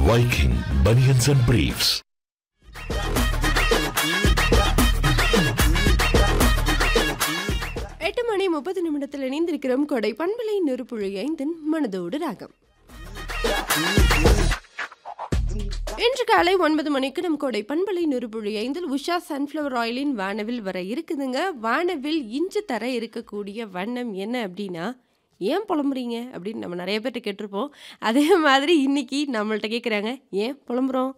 Viking Bunions and Briefs. எட்டு மணி முப்பது நிமிடத்தில் இணைந்திருக்கிறோம் கொடை பண்பலை நெருப்புழி ஐந்தின் மனதோடு ராகம் இன்று காலை ஒன்பது மணிக்கு நம் கொடை பண்பலை நெருப்புழி ஐந்தில் உஷா சன்ஃப்ளவர் ஆயிலின் வானவில் வர இருக்குதுங்க வானவில் இன்று தர இருக்கக்கூடிய வண்ணம் என்ன அப்படின்னா ஏன் புலம்புறீங்க அப்படின்னு நம்ம நிறைய பேர்ட்ட கேட்டிருப்போம் அதே மாதிரி இன்னைக்கு நம்மள்ட்ட கேட்குறாங்க ஏன் புலம்புறோம்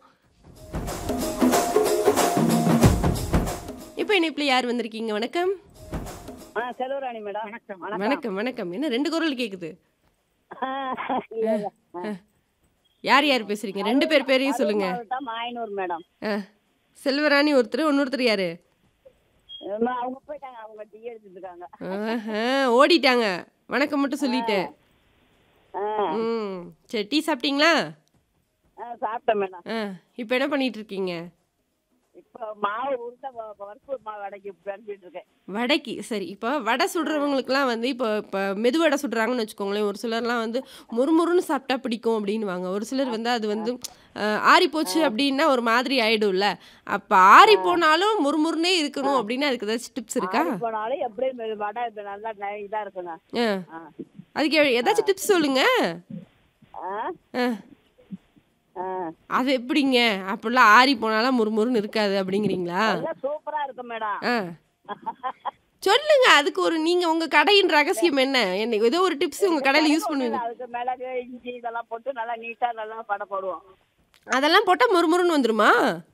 இப்போ இணைப்பில் யார் வந்திருக்கீங்க வணக்கம் ஆ செல்வராணி மேடம் வணக்கம் வணக்கம் வணக்கம் என்ன ரெண்டு குரல் கேக்குது இல்ல, இல்ல. யார் யார் பேசுறீங்க ரெண்டு பேர் பேரையும் சொல்லுங்க மாவட்டம் மாயனூர் மேடம் ஆ, செல்வராணி ஒருத்தர் இன்னொருத்தர் யாரு அம்மா, அவங்க போயிட்டாங்க அவங்க டீ எடுத்துட்டு இருக்காங்க ஆஹா, ஓடிட்டாங்க வணக்கம் மட்டும் சொல்லிட்டேன் ஆ, ம் சரி டீ சாப்பிட்டீங்களா ஆ, சாப்பிட்டேன் மேடம் ஆ இப்போ என்ன பண்ணிட்டு இருக்கீங்க இப்போ மாவு உருண்டை வ- வறுப்பூர் மாவு அடைக்கி பிறஞ்சிட்டு இருக்கேன் வடைக்கு சரி இப்போ வடை சுடுறவங்களுக்குலாம் வந்து இப்போ இப்போ மெதுவடை சுடுறாங்கன்னு வச்சுக்கோங்களேன் ஒரு சிலர்லாம் வந்து முறுமுறுன்னு சாப்பிட்டா பிடிக்கும் அப்படின்னுவாங்க ஒரு சிலர் வந்து அது வந்து அஹ், ஆறி போச்சு அப்படின்னா ஒரு மாதிரி ஆயிடும்ல அப்போ ஆறி போனாலும் முறுமுறுனே இருக்கணும் அப்படின்னு அதுக்கு ஏதாச்சும் டிப்ஸ் இருக்கா ஆறி போனாலும் எப்படியும் மெ- வடை இப்ப நல்லா நை- இதா இருக்குங்க ஆ ஆ. அதுக்கு எ- ஏதாச்சும் டிப்ஸ் சொல்லுங்க ஆ? ஆ ஆ. அது எப்படிங்க அப்படிலாம் ஆறி போனாலும் முறுமுறுன்னு இருக்காது அப்படிங்கிறீங்களா எல்லாம் சூப்பரா இருக்கு மேடம் ஆ சொல்லுங்க அதுக்கு ஒரு நீங்க உங்க கடையின் ரகசியம் என்ன என்ன ஏதோ ஒரு டிப்ஸ் உங்க கடையில யூஸ் பண்ணுவீங்க அதுக்கு மிளகு இஞ்சி இதெல்லாம் போட்டு நல்லா நீட்டா நல்லா படை போடுவோம் அதெல்லாம் போட்டா முறுமுறுன்னு வந்துருமா